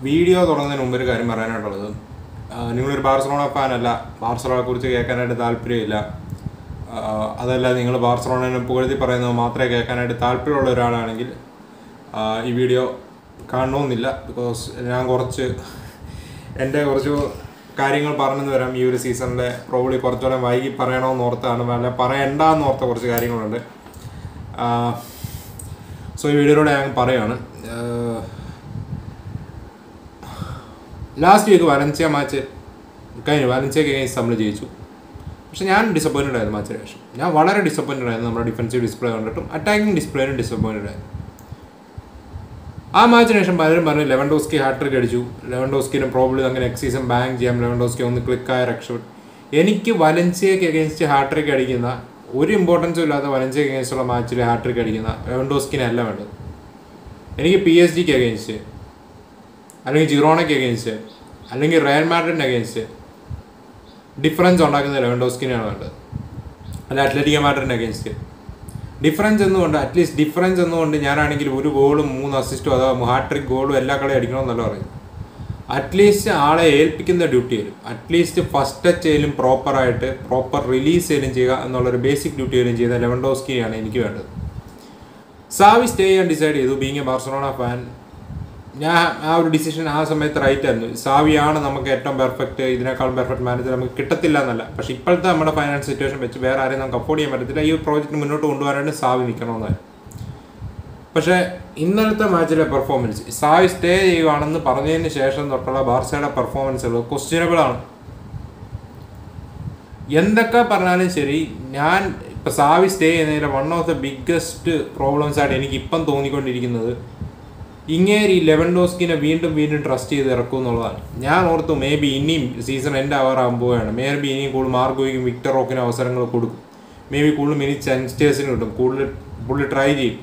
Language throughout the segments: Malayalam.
വീഡിയോ തുടങ്ങുന്നതിന് മുമ്പ് ഒരു കാര്യം പറയാനായിട്ടുള്ളത് ആ, നിങ്ങളൊരു ബാർസലോണ ഫാൻ അല്ല ബാർസലോണയെ കുറിച്ച് കേൾക്കാനായിട്ട് താല്പര്യമില്ല ആ, അതല്ല നിങ്ങൾ ബാർസലോണനെ പുകഴ്ത്തി പറയുന്നത് മാത്രമേ കേൾക്കാനായിട്ട് താല്പര്യമുള്ള ഒരാളാണെങ്കിൽ ആ, ഈ വീഡിയോ കാണണമെന്നില്ല ബിക്കോസ് ഞാൻ കുറച്ച് എൻ്റെ കുറച്ച് കാര്യങ്ങൾ പറഞ്ഞു വരാം ഈ ഒരു സീസണിലെ പ്രോബ്ലി കുറച്ചുകൂടെ വൈകി പറയണമെന്ന് ഓർത്താണ് അല്ല പറയണ്ടെന്ന് ഓർത്ത കുറച്ച് കാര്യങ്ങളുണ്ട് സോ ഈ വീഡിയോയിലൂടെ ഞാൻ പറയാണ് ലാസ്റ്റ് വീക്ക് വലൻസിയ മാച്ച് കഴിഞ്ഞു വലൻസിയ ഗെയിംസ് നമ്മൾ ജയിച്ചു പക്ഷെ ഞാൻ ഡിസപ്പോയിൻറ്റഡ് ആയിരുന്നു മാച്ചിന് ശേഷം ഞാൻ വളരെ ഡിസപ്പോയിൻറ്റഡ് ആയിരുന്നു നമ്മുടെ ഡിഫൻസീവ് ഡിസ്പ്ലേ കണ്ടിട്ടും അറ്റാക്കിംഗ് ഡിസ്പ്ലേനും ഡിസപ്പോയിൻറ്റഡ് ആയിരുന്നു ആ മാച്ചിന് ശേഷം പലരും പറഞ്ഞു ലെവൻഡോസ്കി ഹാട്രിക് അടിച്ചു ലെവൻഡോസ്കിന് പ്രോബ്ലം അങ്ങനെ എക്സ് സീസൺ ബാങ്ക് ചെയ്യാം ലെവൻഡോസ്കി ഒന്ന് ക്ലിക്കായ രക്ഷപ്പെട്ടു എനിക്ക് വലൻസിയക്ക് അഗേൻസ്റ്റ് ഹാട്രിക് അടിക്കുന്ന ഒരു ഇമ്പോർട്ടൻസും ഇല്ലാത്ത വലൻസിയക്ക് അഗേൻസ്റ്റുള്ള മാച്ചിൽ ഹാട്രിക് അടിക്കുന്ന ലെവൻഡോസ്കിനെ അല്ല വേണ്ടത് എനിക്ക് പി എസ് ജിക്ക് അഗേൻസ്റ്റ് അല്ലെങ്കിൽ ജിറോണയ്ക്ക് അഗേൻസ്റ്റ് അല്ലെങ്കിൽ റയൽ മാഡ്രിഡിന് അഗേൻസ്റ്റ് ഡിഫറൻസ് ഉണ്ടാക്കുന്ന ലെവൻഡോസ്കിനെയാണ് വേണ്ടത് അല്ല അത്ലറ്റിക്ക മാഡ്രിഡിന് അഗേൻസ്റ്റ് ഡിഫറൻസ് എന്നുകൊണ്ട് അറ്റ്ലീസ്റ്റ് ഡിഫറൻസ് എന്നുകൊണ്ട് ഞാനാണെങ്കിൽ ഒരു ഗോളും മൂന്ന് അസിസ്റ്റും അഥവാ ഹാട്രിക് ഗോളും എല്ലാ കളി അടിക്കണമെന്നല്ല പറയും അറ്റ്ലീസ്റ്റ് ആളെ ഏൽപ്പിക്കുന്ന ഡ്യൂട്ടി വരും അറ്റ്ലീസ്റ്റ് ഫസ്റ്റ് ടച്ച് ചെയ്യലും പ്രോപ്പറായിട്ട് പ്രോപ്പർ റിലീസ് ചെയ്യലും ചെയ്യുക എന്നുള്ളൊരു ബേസിക് ഡ്യൂട്ടി വരും ചെയ്ത ലെവൻഡോസ്കിയാണ് എനിക്ക് വേണ്ടത് സാവി സ്റ്റേ ചെയ്യാൻ ഡിസൈഡ് ചെയ്തു ബീങ് എ ബാർസലോണ ഫാൻ ഞാൻ ആ ഒരു ഡിസിഷൻ ആ സമയത്ത് റൈറ്റ് ആയിരുന്നു സാവിയാണ് നമുക്ക് ഏറ്റവും പെർഫെക്റ്റ് ഇതിനേക്കാളും പെർഫെക്റ്റ് മാനേജർ നമുക്ക് കിട്ടത്തില്ല എന്നല്ല പക്ഷേ ഇപ്പോഴത്തെ നമ്മുടെ ഫൈനാൻസ് സിറ്റുവേഷൻ വെച്ച് വേറെ ആരെയും നമുക്ക് അഫോർഡ് ചെയ്യാൻ പറ്റത്തില്ല ഈ പ്രോജക്റ്റ് മുന്നോട്ട് കൊണ്ടുപോകാനായിട്ട് സാവി നിൽക്കണമെന്നായിരുന്നു പക്ഷേ ഇന്നലത്തെ മാച്ചിലെ പെർഫോമൻസ് സാവി സ്റ്റേ ചെയ്യുവാണെന്ന് പറഞ്ഞതിന് ശേഷം തൊട്ടുള്ള ബാർസയുടെ പെർഫോമൻസുകൾ ക്വസ്റ്റ്യനബിൾ ആണ് എന്തൊക്കെ പറഞ്ഞാലും ശരി ഞാൻ ഇപ്പം സാവി സ്റ്റേ ചെയ്യുന്നതിലെ one of the biggest problems ആയിട്ട് എനിക്ക് ഇപ്പം തോന്നിക്കൊണ്ടിരിക്കുന്നത് ഇങ്ങേരി ലെവൻഡോസ്കിനെ വീണ്ടും വീണ്ടും ട്രസ്റ്റ് ചെയ്ത് ഇറക്കും എന്നുള്ളതാണ് ഞാൻ ഓർത്തു മേ ബി ഇനിയും സീസൺ എൻ്റെ ആവാറാകാൻ പോവുകയാണ് മേ ബി ഇനിയും കൂടുതൽ മാർഗോയ്ക്കും വിക്ടർ റോക്കിനും അവസരങ്ങൾ കൊടുക്കും മേ ബി കൂടുതൽ മിനിറ്റ് യങ്സ്റ്റേഴ്സിന് കിട്ടും കൂടുതൽ പുള്ളി ട്രൈ ചെയ്യും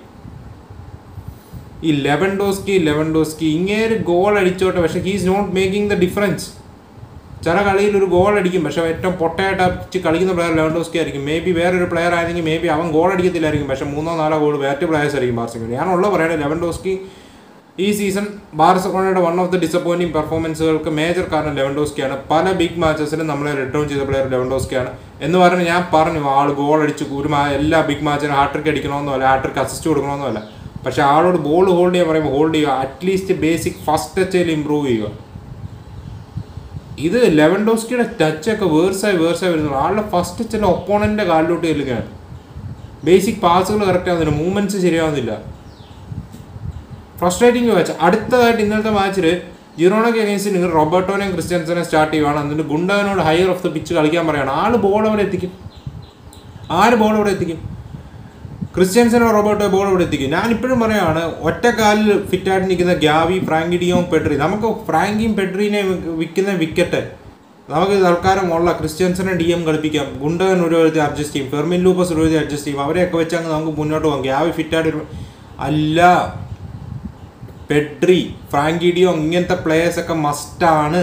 ഈ ലെവൻഡോസ്കി ലെവൻഡോസ്കി ഇങ്ങേര് ഗോൾ അടിച്ചോട്ടെ പക്ഷേ he's not making the difference ചില കളിയിൽ ഒരു ഗോൾ അടിക്കും പക്ഷേ ഏറ്റവും പൊട്ടയായിട്ട് അടിച്ച് കളിക്കുന്ന പ്ലെയർ ലെവൻഡോസ്കി ആയിരിക്കും മേ ബി വേറൊരു പ്ലെയർ ആയിരുന്നെങ്കിൽ മേ ബി അവൻ ഗോൾ അടിക്കത്തില്ലായിരിക്കും പക്ഷേ മൂന്നോ നാലോ ഗോൾ ബാറ്റ് പ്ലെയേഴ്സ് ആയിരിക്കും ബാർസിംഗ് ഞാനുള്ള പറയുന്നത് ലെവൻഡോസ്കി ഈ സീസൺ ബാർസലോണയുടെ വൺ ഓഫ് ദി ഡിസപ്പോയിന്റിംഗ് പെർഫോമൻസുകൾക്ക് മേജർ കാരണം ലെവൻഡോസ്കിയാണ് പല ബിഗ് മാച്ചസിലും നമ്മളെ റിട്ടേൺ ചെയ്ത പ്ലെയർ ലെവൻഡോസ്കിയാണ് എന്ന് പറഞ്ഞ് ഞാൻ പറഞ്ഞു ആൾ ഗോൾ അടിച്ച് ഒരു മാ- എല്ലാ ബിഗ് മാച്ചിനും ഹാട്രിക് അടിക്കണമെന്നോ അല്ല ഹാട്രിക് അസിസ്റ്റ് കൊടുക്കണമെന്നോ അല്ല പക്ഷെ ആളോട് ബോൾ ഹോൾഡ് ചെയ്യാൻ പറയുമ്പോൾ ഹോൾഡ് ചെയ്യുക അറ്റ്ലീസ്റ്റ് ബേസിക് ഫസ്റ്റ് ടച്ചിൽ ഇമ്പ്രൂവ് ചെയ്യുക ഇത് ലെവൻഡോസ്കിയുടെ ടച്ചൊക്കെ വേഴ്സായി വേഴ്സായി വരുന്നു ആളുടെ ഫസ്റ്റ് ടച്ചിൽ ഒപ്പോണൻ്റെ കാലിലോട്ട് ചെല്ലുകയാണ് ബേസിക് പാസുകൾ കറക്റ്റ് ആവുന്നില്ല മൂവ്മെന്റ്സ് ശരിയാവുന്നില്ല ഫ്രസ്ട്രേറ്റിംഗ് മാച്ച് അടുത്തതായിട്ട് ഇന്നലത്തെ മാച്ചിൽ ജിറോണയ്ക്ക് അഗേൻസ്റ്റ് നിങ്ങൾ റോബർട്ടോനെയും ക്രിസ്ത്യൻസിനെ സ്റ്റാർട്ട് ചെയ്യുവാണ് എന്നിട്ട് ഗുണ്ടവനോട് ഹയർ ഓഫ് ദ പിച്ച് കളിക്കാൻ പറയുകയാണ് ആള് ബോൾ എവിടെ എത്തിക്കും ആര് ബോൾ എവിടെ എത്തിക്കും ക്രിസ്ത്യൻസിനോ റോബർട്ടോ ബോൾ എവിടെ എത്തിക്കും ഞാൻ ഇപ്പോഴും പറയുകയാണ് ഒറ്റക്കാലിൽ ഫിറ്റായിട്ട് നിൽക്കുന്ന ഗ്യാവി ഫ്രാങ്കിഡിയോ പെഡ്രി നമുക്ക് ഫ്രാങ്കിയും പെഡ്രീനെ വിൽക്കുന്ന വിക്കറ്റ് നമുക്ക് തൽക്കാലം ഉള്ള ക്രിസ്ത്യൻസിനെ ഡി എം കളിപ്പിക്കാം ഗുണ്ടകൻ ഒരു വിധത്തിൽ അഡ്ജസ്റ്റ് ചെയ്യും ഫെർമിൻ ലൂപ്പസ് ഒരു വിധത്തിൽ അഡ്ജസ്റ്റ് ചെയ്യും അവരെയൊക്കെ വെച്ച് അങ്ങ് നമുക്ക് മുന്നോട്ട് പോകാം ഗ്യാവി ഫിറ്റായിട്ട് ഒരു അല്ല പെഡ്രി ഫ്രാങ്കിഡിയോ ഇങ്ങനത്തെ പ്ലേയേഴ്സ് ഒക്കെ മസ്റ്റാണ്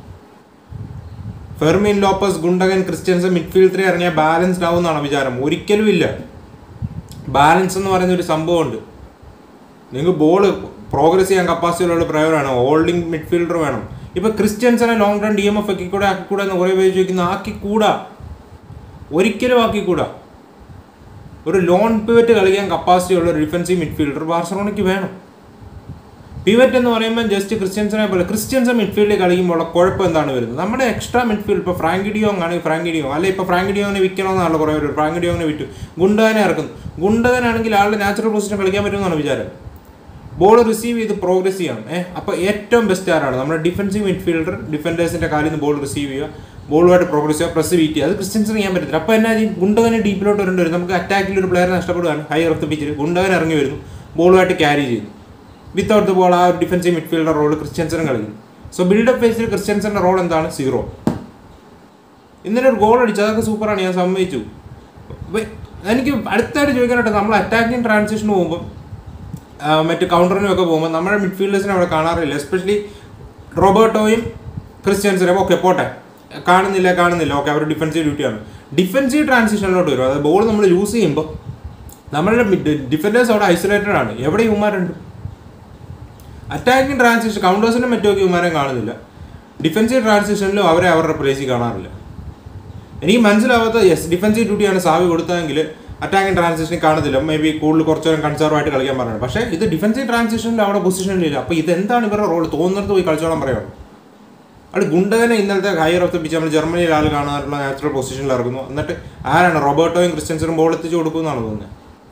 Fermin Lopez Gundogan Christensen midfield three ഇറങ്ങിയ ബാലൻസ്ഡ് ആവുമെന്നാണ് വിചാരം ഒരിക്കലും ഇല്ല ബാലൻസ് എന്ന് പറയുന്ന ഒരു സംഭവമുണ്ട് നിങ്ങൾക്ക് ബോൾ പ്രോഗ്രസ് ചെയ്യാൻ കപ്പാസിറ്റി ഉള്ള പ്ലെയർ വേണം ഹോൾഡിംഗ് മിഡ്ഫീൽഡർ വേണം ഇപ്പൊ ക്രിസ്ത്യൻസിനെ long run D M F ആക്കി കൂടെ ആക്കി കൂടെ എന്ന് കുറേ പേര് ചോദിക്കുന്ന ആക്കി കൂടാ ഒരിക്കലും ആക്കി കൂടാ ഒരു ലോൺ പിവറ്റ് കളിക്കാൻ കപ്പാസിറ്റി ഉള്ള ഒരു ഡിഫൻസീവ് മിഡ്ഫീൽഡർ ബാർസലോണയ്ക്ക് വേണം പിവറ്റ് എന്ന് പറയുമ്പോൾ ജസ്റ്റ് ക്രിസ്ത്യൻസിനെ പോലെ ക്രിസ്ത്യൻസ് മിഡ്ഫീൽഡിൽ കളിക്കുമ്പോൾ കുഴപ്പം എന്താണ് വരുന്നത് നമ്മുടെ എക്സ്ട്രാ മിഡ്ഫീൽഡ് ഇപ്പോൾ ഫ്രാങ്കിഡിയോങ് ആണ് ഫ്രാങ്കിഡിയോ അല്ലെ ഇപ്പോൾ ഫ്രാങ്കിഡിയോങ്ങിനെ വിൽക്കണമെന്നാണല്ലോ കുറേ പേര് ഫ്രാങ്കിഡിയോങ്ങിനെ വിറ്റു ഗുണ്ടകനെ ഇറക്കുന്നു ഗുണ്ടകനാണെങ്കിൽ ആളുടെ നാച്ചുറൽ പൊസിഷൻ കളിക്കാൻ പറ്റുമെന്നാണ് വിചാരം ബോൾ റിസീവ് ചെയ്ത് പ്രോഗ്രസ് ചെയ്യണം ഏഹ് അപ്പോൾ ഏറ്റവും ബെസ്റ്റ് ആരാണ് നമ്മുടെ ഡിഫൻസീവ് മിഡ്ഫീൽഡർ ഡിഫൻഡേഴ്സിൻ്റെ കാലിൽ നിന്ന് ബോൾ റിസീവ് ചെയ്യുക ബോളുമായിട്ട് പ്രോഗ്രസ് ചെയ്യുക പ്രസ് ബീറ്റ് ചെയ്യുക അത് ക്രിസ്ത്യൻസിന് ചെയ്യാൻ പറ്റത്തില്ല അപ്പോൾ എന്നാ ചെയ്യും ഗുണ്ടകനെ ഡീപ്പിലോട്ട് വരേണ്ടി വരും നമുക്ക് അറ്റാക്കിൽ ഒരു പ്ലെയർ നഷ്ടപ്പെടുകയാണ് ഹൈ എർത്ത് പിച്ചിൽ ഗുണ്ടകൻ ഇറങ്ങി വരുന്നു ബോളുമായിട്ട് ക്യാരി ചെയ്യുന്നു വിത്തൗട്ട് ദ ബോൾ ആ ഡിഫൻസീവ് മിഡ്ഫീൽഡർ റോൾ ക്രിസ്ത്യൻസിനും കളിക്കുന്നു സോ ബിൽഡപ്പ് ഫേസിൽ ക്രിസ്ത്യൻസിന്റെ റോൾ എന്താണ് സീറോ ഇന്നലെ ഒരു ഗോൾ അടിച്ചു അതൊക്കെ സൂപ്പറാണ് ഞാൻ സമ്മതിച്ചു വെ- എനിക്ക് അടുത്തായിട്ട് ചോദിക്കാനായിട്ട് നമ്മൾ അറ്റാക്കിംഗ് ട്രാൻസിഷൻ പോകുമ്പോൾ മറ്റ് കൗണ്ടറിനും ഒക്കെ പോകുമ്പോൾ നമ്മുടെ മിഡ്ഫീൽഡേഴ്സിനെ അവിടെ കാണാറില്ല എസ്പെഷ്യലി റോബർട്ടോയും ക്രിസ്ത്യൻസിനും ഓക്കെ പോട്ടെ കാണുന്നില്ല കാണുന്നില്ല ഓക്കെ അവർ ഡിഫൻസീവ് ഡ്യൂട്ടിയാണ് ഡിഫൻസീവ് ട്രാൻസിഷനിലോട്ട് വരും അതായത് ബോൾ നമ്മൾ യൂസ് ചെയ്യുമ്പോൾ നമ്മളുടെ ഡിഫൻഡേഴ്സ് അവിടെ ഐസൊലേറ്റഡ് ആണ് എവിടെ ഇവന്മാരുണ്ട് അറ്റാക്കിംഗ് ട്രാൻസിഷൻ കൗണ്ടേഴ്സിനും മറ്റൊക്കെ ഇവന്മാരെ കാണുന്നില്ല ഡിഫൻസീവ് ട്രാൻസിഷനിലും അവരെ അവരുടെ പ്ലേസിൽ കാണാറില്ല എനിക്ക് മനസ്സിലാവാത്ത യെസ് ഡിഫൻസീവ് ഡ്യൂട്ടിയാണ് സാവി കൊടുത്തതെങ്കിൽ അറ്റാക്കിംഗ് ട്രാൻസിഷനിൽ കാണത്തില്ല മേ ബി കൂടുതൽ കുറച്ചു നേരം കൺസർവ് ആയിട്ട് കളിക്കാൻ പറയുന്നത് പക്ഷേ ഇത് ഡിഫൻസീവ് ട്രാൻസിഷനിൽ അവിടെ പൊസിഷനിലില്ല അപ്പോൾ ഇതെന്താണ് ഇവരുടെ റോൾ തോന്നുന്നിടത്ത് പോയി കളിച്ചോളാൻ പറയുന്നത് അത് ഗുണ്ടകനെ ഇന്നലത്തെ ഹയർ ഓഫ് ദ പിച്ച് നമ്മൾ ജർമ്മനിയിൽ ആൾ കാണാറുള്ള നാച്ചുറൽ പൊസിഷനിൽ ഇറങ്ങുന്നു എന്നിട്ട് ആരാണ് റോബർട്ടോയും ക്രിസ്ത്യൻസനും ബോൾ എത്തിച്ചു കൊടുക്കുമെന്നാണ് തോന്നുന്നത്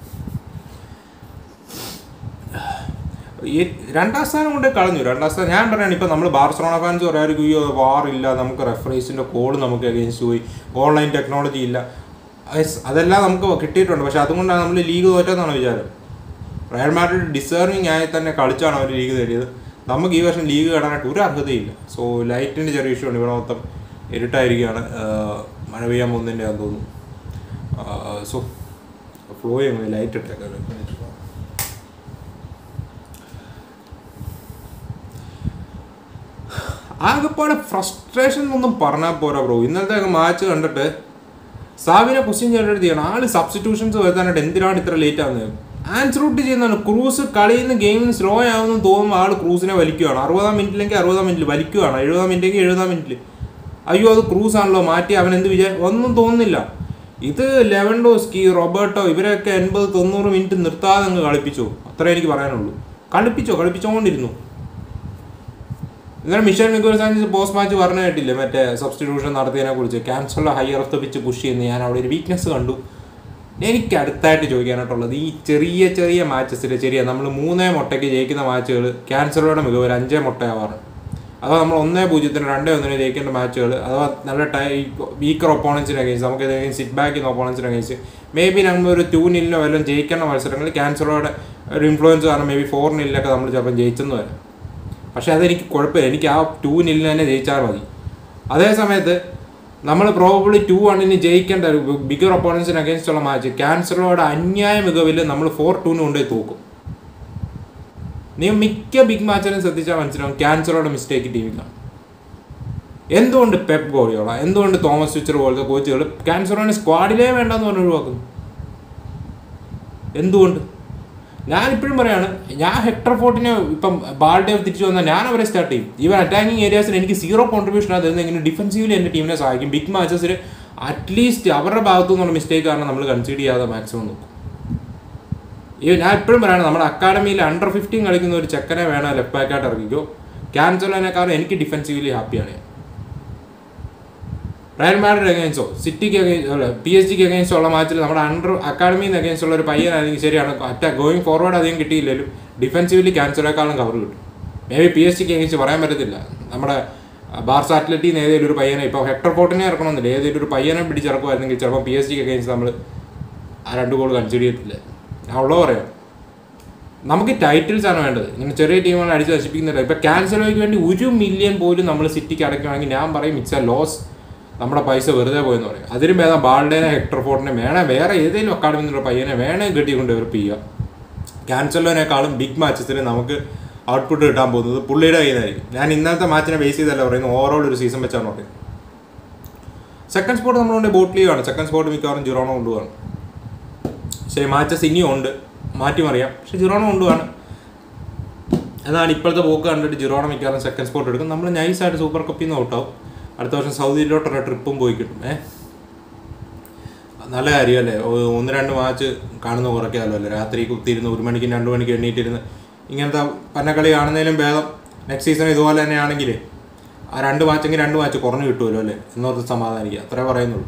ഈ രണ്ടാം സ്ഥാനം കൊണ്ട് കളഞ്ഞു രണ്ടാം സ്ഥാനം ഞാൻ പറയുകയാണ് ഇപ്പം നമ്മൾ ബാർസലോണ ഫാൻസ് പറയാമായിരിക്കും അയ്യോ വാറില്ല നമുക്ക് റെഫറീസിൻ്റെ കോൾ നമുക്ക് അഗേൻസ്റ്റ് പോയി ഓൺലൈൻ ടെക്നോളജി ഇല്ല Yes, അതെല്ലാം നമുക്ക് കിട്ടിയിട്ടുണ്ട് പക്ഷെ അതുകൊണ്ടാണ് നമ്മൾ ലീഗ് തോറ്റെന്നാണ് വിചാരം റയൽ മാഡ്രിഡ് ഡിസേർവിങ് ആയി തന്നെ കളിച്ചാണ് അവർ ലീഗ് നേടിയത് നമുക്ക് ഈ വർഷം ലീഗ് കയറാനായിട്ട് ഒരു അർഹതയില്ല സോ ലൈറ്റിൻ്റെ ചെറിയ ഇഷ്യൂ ഉണ്ട് ഇവിടെ മൊത്തം ഇരുട്ടായിരിക്കുകയാണ് ആഹ് മഴ പെയ്യാൻ പോകുന്നതിൻ്റെ ആണെന്ന് തോന്നുന്നു സോ ഫ്ലോ ചെയ്യുമ്പോൾ ലൈറ്റ് ഇട്ടേക്കാം ആകെപ്പാടെ ഫ്രസ്ട്രേഷൻ ഒന്നും പറഞ്ഞാൽ പോരാ ബ്രോ ഇന്നലത്തെ മാച്ച് കണ്ടിട്ട് സാവിനെ ക്വസ്റ്റ്യൻ ചെയ്യേണ്ടത് ചെയ്യണം ആള് സബ്സ്റ്റിറ്റ്യൂഷൻസ് വരുത്താനായിട്ട് എന്തിനാണ് ഇത്ര ലേറ്റ് ആവുന്നത് ആൻസർ ഔട്ട് ചെയ്യുന്നതാണ് ക്രൂസ് കളിയിൽ നിന്ന് ഗെയിമിൽ സ്ലോ ആവുമെന്ന് തോന്നുമ്പോൾ ആൾ ക്രൂസിനെ വലിക്കുകയാണ് അറുപതാം മിനിറ്റിലെങ്കിൽ അറുപതാം മിനിറ്റിൽ വലിക്കുകയാണ് എഴുപതാം മിനിറ്റെങ്കിൽ എഴുപതാം മിനിറ്റിൽ അയ്യോ അത് ക്രൂസ് ആണല്ലോ മാറ്റി അവൻ എന്ത് വിചാരം ഒന്നും തോന്നുന്നില്ല ഇത് ലെവൻഡോസ്കി റോബർട്ടോ ഇവരൊക്കെ എൺപത് തൊണ്ണൂറ് മിനിറ്റ് നിർത്താതെ അങ്ങ് കളിപ്പിച്ചു അത്രേ എനിക്ക് പറയാനുള്ളൂ കളിപ്പിച്ചോ കളിപ്പിച്ചുകൊണ്ടിരുന്നു ഇന്നലെ മിഷൻ മിഗോൽ സാഞ്ചസ് പോസ്റ്റ് മാച്ച് പറഞ്ഞു കേട്ടില്ലേ മറ്റേ സബ്സ്റ്റിറ്റ്യൂഷൻ നടത്തിയതിനെ കുറിച്ച് ക്യാൻസറിലെ higher off the pitch push ചെയ്യുന്ന ഞാൻ അവിടെ ഒരു വീക്ക്നെസ് കണ്ടു എനിക്ക് അടുത്തായിട്ട് ചോദിക്കാനായിട്ടുള്ളത് ഈ ചെറിയ ചെറിയ മാച്ചസിൽ ചെറിയ നമ്മൾ മൂന്നേ മുട്ടയ്ക്ക് ജയിക്കുന്ന മാച്ചുകൾ ക്യാൻസറുടെ മികവ് ഒരു അഞ്ചേ മുട്ടയാവാറുണ്ട് അഥവാ നമ്മൾ ഒന്നേ പൂജ്യത്തിന് രണ്ടേ ഒന്നിന് ജയിക്കേണ്ട മാച്ചുകൾ അഥവാ നല്ല ടൈ വീക്കർ ഒപ്പോണൻസിനെ അഗേൻസ്റ്റ് നമുക്ക് സിറ്റ് ബാക്ക് ചെയ്യുന്ന ഒപ്പോണൻസിനെ അഗേൻസ്റ്റ് മേ ബി നമ്മൾ ഒരു ടു നിലിനോ വല്ലതും ജയിക്കേണ്ട മത്സരങ്ങളിൽ ക്യാൻസറുടെ ഒരു ഇൻഫ്ലുവൻസ് കാരണം മേ ബി ഫോർ നിലിനൊക്കെ നമ്മൾ ചിലപ്പോൾ ജയിച്ചെന്ന് വരാം പക്ഷെ അതെനിക്ക് കുഴപ്പമില്ല എനിക്ക് ആ ടു നിലിന് തന്നെ ജയിച്ചാൽ മതി അതേ സമയത്ത് നമ്മൾ പ്രോബബ്ലി ടു വണ്ണിന് ജയിക്കേണ്ട ഒരു ബിഗർ ഒപ്പോണൻസിന് അഗേൻസ്റ്റ് ഉള്ള മാച്ച് ക്യാൻസറോടെ അന്യായ മികവിൽ നമ്മൾ ഫോർ ടൂന് കൊണ്ടുപോയി തൂക്കും നീ മിക്ക ബിഗ് മാച്ചിലും ശ്രദ്ധിച്ചാൽ മനസ്സിലാവും ക്യാൻസറോടെ മിസ്റ്റേക്ക് ടീമിലാണ് എന്തുകൊണ്ട് പെപ്പ് ഗോളിയോള എന്തുകൊണ്ട് തോമസ് സ്വിച്ചർ പോലത്തെ കോച്ചുകൾ ക്യാൻസറോനെ സ്ക്വാഡിലേ വേണ്ടെന്ന് പറഞ്ഞ് ഒഴിവാക്കുന്നു എന്തുകൊണ്ട് ഞാൻ ഇപ്പോഴും പറയാണ് ഞാൻ ഹെക്ടർ ഫോർട്ടിനെ ഇപ്പം ബാൾഡേ തിരിച്ചു വന്നാൽ ഞാൻ അവരെ സ്റ്റാർട്ട് ചെയ്യും ഈവൻ അറ്റാക്കിംഗ് ഏരിയാസിൽ എനിക്ക് സീറോ കോൺട്രിബ്യൂഷൻ ആണ് തരുന്നത് എങ്ങനെ ഡിഫൻസീവ്ലി എൻ്റെ ടീമിനെ സഹായിക്കും ബിഗ് മാച്ചസിൽ അറ്റ്ലീസ്റ്റ് അവരുടെ ഭാഗത്തു നിന്നുള്ള മിസ്റ്റേക്ക് കാരണം നമ്മൾ കൺസിഡർ ചെയ്യാതെ മാക്സിമം നോക്കും ഈ ഞാൻ എപ്പോഴും പറയാണ് നമ്മുടെ അക്കാഡമിയിൽ അണ്ടർ ഫിഫ്റ്റീൻ കളിക്കുന്ന ഒരു ചെക്കനെ വേണം ലെഫ്റ്റ് ബാക്കായിട്ട് ഇറക്കിക്കോ ക്യാൻസലിനെക്കാളും എനിക്ക് ഡിഫൻസീവ്ലി ഹാപ്പിയാണ് ഞാൻ റയൽ മാഡ്രിഡ് അഗേൻസ്റ്റോ സിറ്റിക്ക് അഗേൻസ്റ്റ് അല്ല പി എസ് ജിക്ക് അഗേൻസ്റ്റ് ഉള്ള മാച്ചിൽ നമ്മുടെ അണ്ടർ അക്കാഡമിയിൽ നിന്ന് അഗേൻസ്റ്റ് ഉള്ള ഒരു പയ്യനാണെങ്കിൽ ശരിയാണ് അറ്റാ ഗോയിങ് ഫോർവേഡ് അധികം കിട്ടിയില്ലെങ്കിലും ഡിഫൻസീവ്ലി ക്യാൻസറേക്കാളും കവർ കിട്ടും മേ ബി പി എസ് ജിക്ക് അഗേൻസ്റ്റ് പറയാൻ പറ്റത്തില്ല നമ്മുടെ ബാർസ അത്ലറ്റിൽ നിന്ന് ഏതെങ്കിലും ഒരു പയ്യനെ ഇപ്പോൾ ഹെക്ടർ ഫോർട്ടിനെ ഇറക്കണമെന്നില്ല ഏതെങ്കിലും ഒരു പയ്യനെ പിടിച്ചിറക്കുമായിരുന്നെങ്കിൽ ചിലപ്പോൾ പി എസ് ജിക്ക് അഗേൻസ്റ്റ് നമ്മൾ ആ രണ്ട് ഗോൾ കൺസിഡർ ചെയ്യത്തില്ല ഞാൻ ഉള്ളത് പറയാം നമുക്ക് ടൈറ്റിൽസ് ആണ് വേണ്ടത് ഇങ്ങനെ ചെറിയ ടീമുകൾ അടിച്ച് നശിപ്പിക്കുന്നില്ല ഇപ്പം ക്യാൻസലോയ്ക്ക് വേണ്ടി ഒരു മില്യൺ പോലും നമ്മൾ സിറ്റിക്ക് അടയ്ക്കുകയാണെങ്കിൽ ഞാൻ പറയും ഇറ്റ്സ് എ ലോസ് നമ്മുടെ പൈസ വെറുതെ പോയെന്ന് പറയും അതിലും ഭേദം ബാൾഡേനെ ഹെക്ടർ ഫോർട്ടിനെ വേണേ വേറെ ഏതെങ്കിലും അക്കാഡമിയിൽ നിന്നുള്ള പയ്യനെ വേണേ കെട്ടി കൊണ്ട് ഡെവലപ്പ് ചെയ്യുക ക്യാൻസലോനേക്കാളും ബിഗ് മാച്ചസിൽ നമുക്ക് ഔട്ട്പുട്ട് കിട്ടാൻ പോകുന്നത് പുള്ളിയുടെ കയ്യിലായിരിക്കും ഞാൻ ഇന്നലത്തെ മാച്ചിനെ ബേസ് ചെയ്തല്ല പറയുന്നത് ഓവറോൾ ഒരു സീസൺ വെച്ചാണ് പറയുന്നത് സെക്കൻഡ് സ്പോട്ട് നമ്മളുണ്ട് ബോട്ട് ലീഗാണ് സെക്കൻഡ് സ്പോട്ട് മിക്കവാറും ജിറോണ കൊണ്ടുപോകാണ് പക്ഷേ മാച്ചസ് ഇനിയും ഉണ്ട് മാറ്റിമറിയാം പക്ഷെ ജിറോണ കൊണ്ടുപോകാണ് എന്നാൽ ഇപ്പോഴത്തെ പോക്ക് കണ്ടിട്ട് ജിറോണ മിക്കവാറും സെക്കൻഡ് സ്പോട്ട് എടുക്കും നമ്മൾ നൈസായിട്ട് സൂപ്പർ കപ്പിൽ നിന്ന് ഔട്ടാവും അടുത്ത വർഷം സൗദിയിലോട്ടൊരു ട്രിപ്പും പോയി കിട്ടും ഏ നല്ല കാര്യമല്ലേ ഒ- ഒന്ന് രണ്ട് മാച്ച് കാണുന്ന കുറയ്ക്കാമല്ലോ അല്ലേ രാത്രി കുത്തിയിരുന്ന് ഒരു മണിക്കും രണ്ട് മണിക്കും എണ്ണീറ്റിരുന്ന് ഇങ്ങനത്തെ പന്നക്കളി കാണുന്നതിലും ഭേദം നെക്സ്റ്റ് സീസൺ ഇതുപോലെ തന്നെയാണെങ്കിൽ ആ രണ്ട് മാച്ചെങ്കിൽ രണ്ട് മാച്ച് കുറഞ്ഞു കിട്ടുമല്ലോ അല്ലേ എന്നോർത്ത് സമാധാനിക്കുക അത്രേ പറയുന്നുള്ളൂ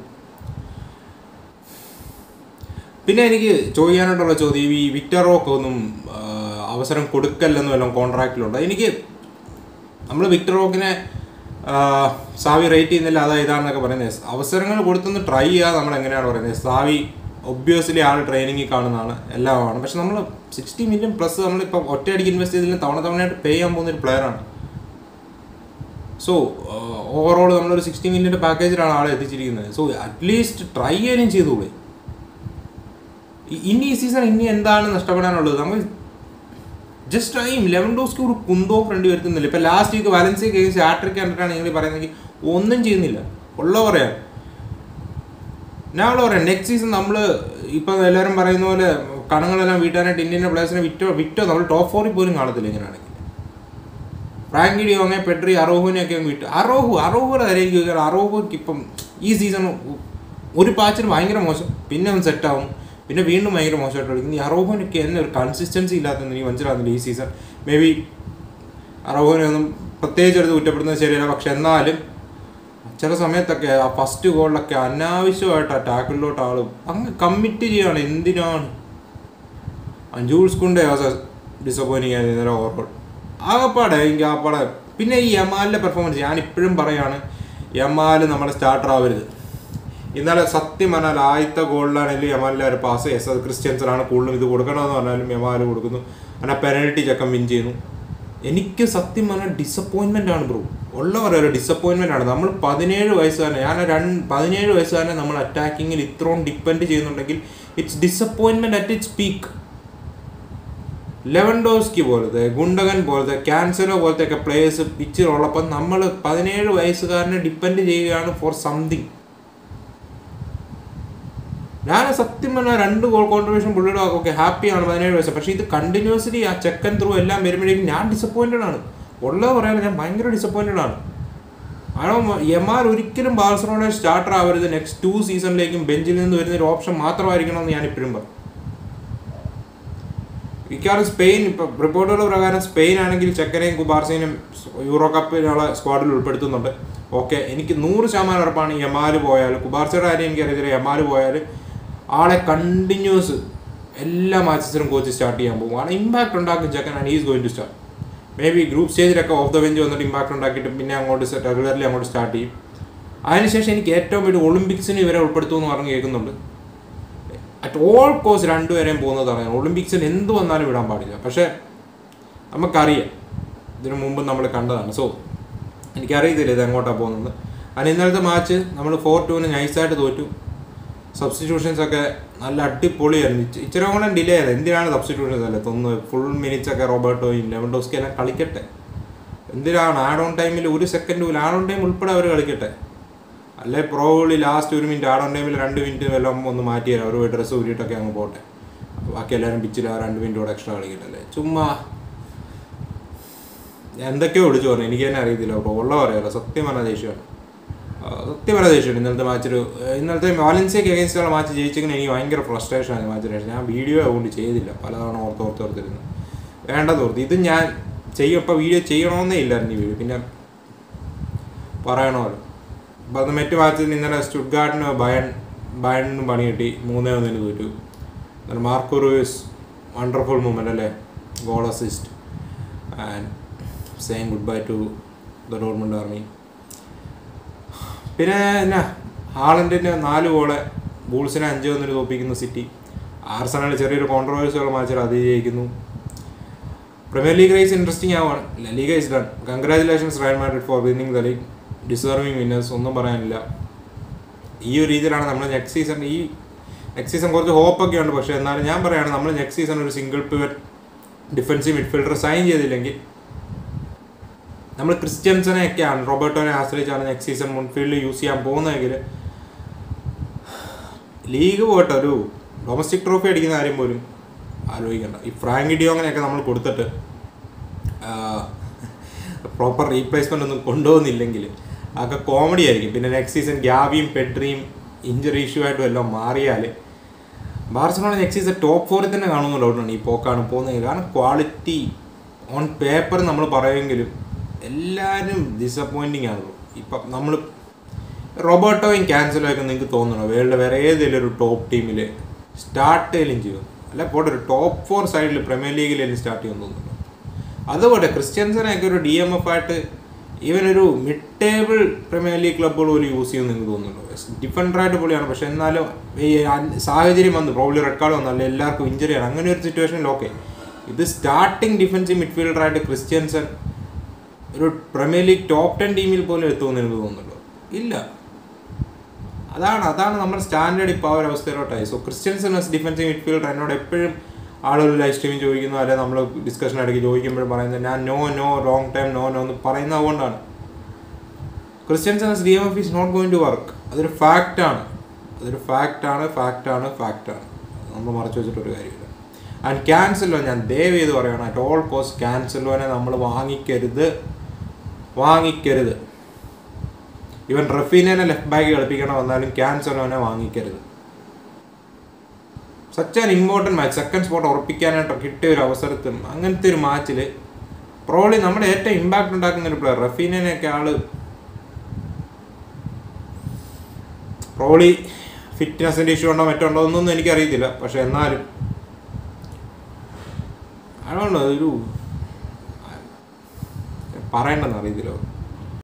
പിന്നെ എനിക്ക് ചോദിക്കാനായിട്ടുള്ള ചോദ്യം ഈ വിക്ടർ റോക്ക് ഒന്നും ആ, അവസരം കൊടുക്കല്ലെന്ന് വല്ലതും കോൺട്രാക്റ്റിലുണ്ട് എനിക്ക് നമ്മൾ വിക്ടർ റോക്കിനെ ആ, സാവി റേറ്റ് ചെയ്യുന്നില്ല അതാ ഇതാണെന്നൊക്കെ പറയുന്നത് അവസരങ്ങൾ കൊടുത്തൊന്ന് ട്രൈ ചെയ്യുക നമ്മൾ എങ്ങനെയാണ് പറയുന്നത് സാവി ഒബ്വിയസ്ലി ആൾ ട്രെയിനിങ്ങിൽ കാണുന്നതാണ് എല്ലാമാണ് പക്ഷെ നമ്മൾ സിക്സ്റ്റി മില്യൺ പ്ലസ് നമ്മളിപ്പോൾ ഒറ്റയടിക്ക് ഇൻവെസ്റ്റ് ചെയ്തതിൽ തവണ തവണയായിട്ട് പേ ചെയ്യാൻ പോകുന്ന ഒരു പ്ലെയറാണ് സോ ഓവറോൾ നമ്മളൊരു സിക്സ്റ്റി മില്യൻ്റെ പാക്കേജിലാണ് ആളെ എത്തിച്ചിരിക്കുന്നത് സോ അറ്റ്ലീസ്റ്റ് ട്രൈ ചെയ്യാനും ചെയ്തോളൂ ഇ- ഇനി ഈ സീസൺ ഇനി എന്താണ് നഷ്ടപ്പെടാനുള്ളത് നമ്മൾ ജസ്റ്റ് ട്രൈം ലെവൻ ഡോസ്ക്ക് ഒരു കുന്തോ ഫ്രണ്ട് വരുത്തുന്നില്ല ഇപ്പൊ last week Valencia case hattrick കണ്ടിട്ടാണ് നിങ്ങൾ പറയുന്നെങ്കിൽ ഒന്നും ചെയ്യുന്നില്ല ഉള്ള പറയാം ഞാൻ ഉള്ള പറയാം നെക്സ്റ്റ് സീസൺ നമ്മൾ ഇപ്പൊ എല്ലാവരും പറയുന്ന പോലെ കണങ്ങളെല്ലാം വീട്ടാനായിട്ട് ഇന്ത്യൻ പ്ലേയേഴ്സിനെ വിറ്റോ വിറ്റോ നമ്മൾ ടോപ്പ് ഫോറിൽ പോലും കാണത്തില്ല ഇങ്ങനെയാണെങ്കിൽ ഫ്രാങ്കി ഡിയോങ്ങെ പെട്രി അറോഹുവിനെയൊക്കെ അങ്ങ് വിട്ടു അറോഹു അറോഹുടെ കാര്യം എനിക്ക് ചോദിച്ചാൽ അറോഹുക്ക് ഇപ്പം ഈ സീസൺ ഒരു പാച്ചിൽ ഭയങ്കര മോശം പിന്നെ അവൻ സെറ്റാവും പിന്നെ വീണ്ടും ഭയങ്കര മോശമായിട്ട് കളിക്കും ഈ അറോഹുവിനൊക്കെ എന്നെ ഒരു കൺസിസ്റ്റൻസി ഇല്ലാത്തെന്ന് എനിക്ക് മനസ്സിലാകുന്നില്ല ഈ സീസൺ മേ ബി അറോഹുവിനെ ഒന്നും പ്രത്യേകിച്ച് എടുത്ത് കുറ്റപ്പെടുന്നത് ശരിയല്ല പക്ഷെ എന്നാലും ചില സമയത്തൊക്കെ ആ ഫസ്റ്റ് ഗോളിലൊക്കെ അനാവശ്യമായിട്ട് ആ ടാക്കിളിലോട്ട് ആൾ അങ്ങ് കമ്മിറ്റ് ചെയ്യാണ് എന്തിനാണ് ജൂൾസ് കുണ്ടേ ഡിസപ്പോയിൻറ്റിങ് ആയിരുന്നു ഇന്നലെ ഓവറോൾ ആകപ്പാടെ എനിക്ക് ആപ്പാടെ പിന്നെ ഈ യമാലിൻ്റെ പെർഫോമൻസ് ഞാൻ ഇപ്പോഴും പറയാണ് യമാൽ നമ്മുടെ സ്റ്റാർട്ടർ ആവരുത് ഇന്നലെ സത്യം പറഞ്ഞാൽ ആദ്യത്തെ ഗോളിലാണെങ്കിലും യമാലിൻ്റെ ഒരു പാസ് എസ് അത് ക്രിസ്ത്യൻസിനാണ് കൂടുതലും ഇത് കൊടുക്കണമെന്ന് പറഞ്ഞാലും യമാൽ കൊടുക്കുന്നു അങ്ങനെ പെനൽറ്റി ചക്കം വിൻ ചെയ്യുന്നു എനിക്ക് സത്യം പറഞ്ഞാൽ ഡിസപ്പോയിൻമെൻ്റ് ആണ് ബ്രോ ഉള്ള പറയാലോ ഡിസപ്പോയിൻമെൻ്റ് ആണ് നമ്മൾ പതിനേഴ് വയസ്സുകാരനെ ഞാൻ രണ്ട് പതിനേഴ് വയസ്സുകാരനെ നമ്മൾ അറ്റാക്കിങ്ങിൽ ഇത്രയും ഡിപ്പെൻഡ് ചെയ്യുന്നുണ്ടെങ്കിൽ it's disappointment at its peak Lewandowski പോലത്തെ ഗുണ്ടകൻ പോലത്തെ ക്യാൻസലോ പോലത്തെ ഒക്കെ പ്ലേയേഴ്സ് പിച്ചിലുള്ളപ്പം നമ്മൾ പതിനേഴ് വയസ്സുകാരനെ ഡിപ്പെൻഡ് ചെയ്യുകയാണ് ഫോർ സംതിങ് ഞാൻ സത്യം പറഞ്ഞാൽ രണ്ട് ഗോൾ കോൺട്രിബ്യൂഷൻ പുള്ളിയുടെ ഓക്കെ ഹാപ്പിയാണ് പതിനേഴ് വയസ്സ് പക്ഷേ ഇത് കണ്ടിന്യൂസ്ലി ആ ചെക്കൻ ത്രൂ എല്ലാം വരുമ്പോഴേക്കും ഞാൻ ഡിസപ്പോയിൻറ്റഡ് ആണ് ഉള്ളത് പറയാൻ ഞാൻ ഭയങ്കര ഡിസപ്പോയിൻറ്റഡ് ആണ് കാരണം എം ആർ ഒരിക്കലും ബാഴ്സലോണ സ്റ്റാർട്ടർ ആവരുത് നെക്സ്റ്റ് ടു സീസണിലേക്കും ബെഞ്ചിൽ നിന്ന് വരുന്ന ഒരു ഓപ്ഷൻ മാത്രമായിരിക്കണം എന്ന് ഞാൻ ഇപ്പോഴും പറയും മിക്കവാറും സ്പെയിൻ ഇപ്പം റിപ്പോർട്ടുകൾ പ്രകാരം സ്പെയിൻ ആണെങ്കിൽ ചെക്കനെയും കുബാർസേനും യൂറോ കപ്പിനുള്ള സ്ക്വാഡിൽ ഉൾപ്പെടുത്തുന്നുണ്ട് ഓക്കെ എനിക്ക് നൂറ് ശതമാനം ഉറപ്പാണ് യമാല് പോയാൽ കുബാർസയുടെ കാര്യം എനിക്കറിയത്തില്ല യമാല് പോയാൽ ആളെ കണ്ടിന്യൂസ് എല്ലാ മാച്ചസിലും കോച്ച് സ്റ്റാർട്ട് ചെയ്യാൻ പോകും കാരണം ഇമ്പാക്ട് ഉണ്ടാക്കും ചെക്കൻ and is going to start maybe group സ്റ്റേജിലൊക്കെ ഓഫ് ദ ബെഞ്ച് വന്നിട്ട് ഇമ്പാക്ട് ഉണ്ടാക്കിയിട്ട് പിന്നെ അങ്ങോട്ട് റെഗുലർലി അങ്ങോട്ട് സ്റ്റാർട്ട് ചെയ്യും അതിനുശേഷം എനിക്ക് ഏറ്റവും വലിയ ഒളിമ്പിക്സിന് ഇവരെ ഉൾപ്പെടുത്തുമെന്ന് പറഞ്ഞ് കേൾക്കുന്നുണ്ട് അറ്റ് ഓൾ കോസ് രണ്ടുപേരെയും പോകുന്നതാണ് ഒളിമ്പിക്സിൽ എന്ത് വന്നാലും വിടാൻ പാടില്ല പക്ഷേ നമുക്കറിയാം ഇതിനു മുമ്പ് നമ്മൾ കണ്ടതാണ് സോ എനിക്കറിയത്തില്ല ഇത് എങ്ങോട്ടാണ് പോകുന്നത് അതിന് ഇന്നലത്തെ മാച്ച് നമ്മൾ ഫോർ ടുവിന് നൈസായിട്ട് തോറ്റു സബ്സ്റ്റിറ്റ്യൂഷൻസ് ഒക്കെ നല്ല അടിപൊളിയായിരുന്നു ഇച്ചി- ഇച്ചിരി കൂടെ ഡിലേ ആയത് എന്തിനാണ് സബ്സ്റ്റിറ്റ്യൂഷൻസ് അല്ലേ തൊന്ന് ഫുൾ മിനിറ്റ്സ് ഒക്കെ റോബർട്ടോയും ലെവൻഡോസ്കി എല്ലാം കളിക്കട്ടെ എന്തിനാണ് ആഡ് ഓൺ ടൈമിൽ ഒരു സെക്കൻഡ് പോലും ആഡ് ഓൺ ടൈം ഉൾപ്പെടെ അവർ കളിക്കട്ടെ അല്ലെ പ്രോബിളി ലാസ്റ്റ് ഒരു മിനിറ്റ് ആഡ് ഓൺ ടൈമിൽ രണ്ട് മിനിറ്റ് വല്ലതും ഒന്ന് മാറ്റി തരാം ഒരു ഡ്രസ്സ് ഊരിയിട്ടൊക്കെ അങ്ങ് പോട്ടെ ബാക്കി എല്ലാവരും പിച്ചിൽ ആ രണ്ട് മിനിറ്റ് കൂടെ എക്സ്ട്രാ കളിക്കട്ടല്ലേ ചുമ്മാ ഞാൻ എന്തൊക്കെയോ വിളിച്ചു പറഞ്ഞു എനിക്ക് തന്നെ അറിയത്തില്ല അപ്പോൾ ഉള്ള പറയാലോ സത്യം പറഞ്ഞ ദേഷ്യമാണ് ആ, സത്യം പറഞ്ഞ ദേഷ്യമാണ് ഇന്നലത്തെ മാച്ചിൽ ഇന്നലത്തെ വാലൻസിയക്ക് അഗേൻസ്റ്റുള്ള മാച്ച് ജയിച്ചെങ്കിൽ എനിക്ക് ഭയങ്കര ഫ്രസ്ട്രേഷൻ ആണ് മാച്ചിന് ശേഷം ഞാൻ വീഡിയോ അതുകൊണ്ട് ചെയ്തില്ല പലതവണ ഓർത്ത് ഓർത്ത് ഓർത്തിരുന്നു വേണ്ടത് ഓർത്ത് ഇത് ഞാൻ ചെയ്യും ഇപ്പോൾ വീഡിയോ ചെയ്യണമെന്നേ ഇല്ലായിരുന്നു ഈ വീഡിയോ പിന്നെ പറയണമല്ലോ അപ്പോൾ അത് മറ്റു മാച്ചിൽ ഇന്നലെ സ്റ്റുഡ്ഗാർഡിന് ബയൺ ബയണിന് പണി കിട്ടി മൂന്നേ ഒന്നിന് തോറ്റു എന്നാൽ മാർക്കോ റൂയിസ് വണ്ടർഫുൾ മൂമെൻ്റ് അല്ലേ goal assist and same goodbye to the Dortmund army പിന്നെ എന്നാ ഹാളൻഡിൻ്റെ നാല് ഗോളെ ബൂൾസിനെ അഞ്ച് ഒന്നിന് തോപ്പിക്കുന്നു സിറ്റി ആർസണൽ ചെറിയൊരു കോൺട്രവേഴ്സിയുള്ള മാച്ചിൽ അതിജയിക്കുന്നു പ്രീമിയർ ലീഗ് റേസ് ഇൻട്രസ്റ്റിംഗ് ആവുകയാണ് Liga is done congratulations Real Madrid for winning the league deserving winners ഒന്നും പറയാനില്ല ഈ ഒരു രീതിയിലാണ് നമ്മൾ നെക്സ്റ്റ് സീസൺ ഈ നെക്സ്റ്റ് സീസൺ കുറച്ച് ഹോപ്പൊക്കെ ഉണ്ട് പക്ഷേ എന്നാലും ഞാൻ പറയുകയാണ് നമ്മൾ നെക്സ്റ്റ് സീസൺ ഒരു single pivot defensive midfielder sign ചെയ്തില്ലെങ്കിൽ നമ്മൾ ക്രിസ്ത്യൻസിനെ ഒക്കെയാണ് റോബർട്ടോനെ ആശ്രയിച്ചാണ് നെക്സ്റ്റ് സീസൺ മുൻഫീൽഡ് യൂസ് ചെയ്യാൻ പോകുന്നതെങ്കിൽ ലീഗ് പോയിട്ട് ഒരു ഡൊമസ്റ്റിക് ട്രോഫി അടിക്കുന്ന കാര്യം പോലും ആലോചിക്കണ്ട ഈ ഫ്രാങ്കി ഡിയോങ്ങനെയൊക്കെ നമ്മൾ കൊടുത്തിട്ട് പ്രോപ്പർ റീപ്ലേസ്മെൻ്റ് ഒന്നും കൊണ്ടുപോകുന്നില്ലെങ്കിൽ അതൊക്കെ കോമഡി ആയിരിക്കും പിന്നെ നെക്സ്റ്റ് സീസൺ ഗ്യാബിയും പെഡ്രിയും ഇഞ്ചറി ഇഷ്യൂ ആയിട്ടും എല്ലാം മാറിയാൽ ബാർസലോണ നെക്സ്റ്റ് സീസൺ ടോപ്പ് ഫോറിൽ തന്നെ കാണുന്ന ഡൗട്ടാണ് ഈ പോക്കാണ് പോകുന്നത് കാരണം ക്വാളിറ്റി ഓൺ പേപ്പർ നമ്മൾ പറയുമെങ്കിലും എല്ലാവരും ഡിസപ്പോയിൻറ്റിങ് ആണ് ഇപ്പം നമ്മൾ റോബോട്ടോയും ക്യാൻസലും ഒക്കെ നിങ്ങൾക്ക് തോന്നണോ വേൾഡ് വേറെ ഏതെങ്കിലും ഒരു ടോപ്പ് ടീമിൽ സ്റ്റാർട്ട് ചെയ്യലും ചെയ്യും അല്ല പോട്ടെ ഒരു ടോപ്പ് ഫോർ സൈഡിൽ പ്രീമിയർ ലീഗിലും സ്റ്റാർട്ട് ചെയ്യുമെന്ന് തോന്നുന്നു അതുപോലെ ക്രിസ്ത്യൻസനെയൊക്കെ ഒരു ഡി എം എഫ് ആയിട്ട് ഈവൻ ഒരു മിഡ് ടേബിൾ പ്രീമിയർ ലീഗ് ക്ലബ്ബുകൾ പോലും യൂസ് ചെയ്യുമെന്ന് എനിക്ക് തോന്നുന്നുണ്ടോ ഡിഫൻഡറായിട്ട് പൊളിയാണ് പക്ഷെ എന്നാലും ഈ അൻ- സാഹചര്യം വന്നു പ്രോബ്ലി റെഡ് കാർഡ് വന്നു അല്ല എല്ലാവർക്കും ഇഞ്ചറിയാണ് അങ്ങനെ ഒരു സിറ്റുവേഷനിൽ ഓക്കെ ഇത് സ്റ്റാർട്ടിങ് ഡിഫൻസീവ് മിഡ്ഫീൽഡറായിട്ട് ക്രിസ്ത്യൻസൺ ഒരു പ്രീമിയർ ലീഗ് ടോപ്പ് ടെൻ ടീമിൽ പോലും എത്തുമെന്ന് എനിക്ക് തോന്നുന്നുണ്ടോ ഇല്ല അതാണ് അതാണ് നമ്മുടെ സ്റ്റാൻഡേർഡ് ഇപ്പോൾ ആ ഒരു അവസ്ഥയിലോട്ടായി so Christensen as defensive midfielder എന്നോട് എപ്പോഴും ആളുകൾ ലൈവ് സ്ട്രീമിൽ ചോദിക്കുന്നു അല്ലെങ്കിൽ നമ്മൾ ഡിസ്കഷൻ ഇടയ്ക്ക് ചോദിക്കുമ്പോഴും പറയുന്നത് ഞാൻ no no long time no no എന്ന് പറയുന്നത് അതുകൊണ്ടാണ് Christensen as D M F is not going to work അതൊരു ഫാക്റ്റാണ് അതൊരു ഫാക്റ്റാണ് ഫാക്റ്റാണ് ഫാക്റ്റാണ് നമ്മൾ മറച്ചു വെച്ചിട്ടൊരു കാര്യമില്ല ആൻഡ് ക്യാൻസലോ ഞാൻ ദയവ് ചെയ്ത് പറയുകയാണ് അറ്റ് ഓൾ കോസ്റ്റ് ക്യാൻസലോനെ നമ്മൾ വാങ്ങിക്കരുത് വാങ്ങിക്കരുത് ഇവൻ റഫീനെ ലെഫ്റ്റ് ബാക്ക് കളിപ്പിക്കണം വന്നാലും ക്യാൻസലോനെ വാങ്ങിക്കരുത് such an important match second spot ഉറപ്പിക്കാനായിട്ട് കിട്ടിയ ഒരു അവസരത്തിൽ അങ്ങനത്തെ ഒരു മാച്ചിൽ പ്രോളി നമ്മുടെ ഏറ്റവും ഇമ്പാക്റ്റ് ഉണ്ടാക്കുന്ന ഒരു പ്ലെയർ റഫീനെയൊക്കെ ആള് പ്രോളി ഫിറ്റ്നസിൻ്റെ ഇഷ്യൂ ഉണ്ടോ മറ്റോ ഉണ്ടോ എന്നൊന്നും എനിക്കറിയത്തില്ല പക്ഷെ എന്നാലും അതുകൊണ്ട് ഒരു പറയണ്ടെന്ന് അറിയത്തില്ല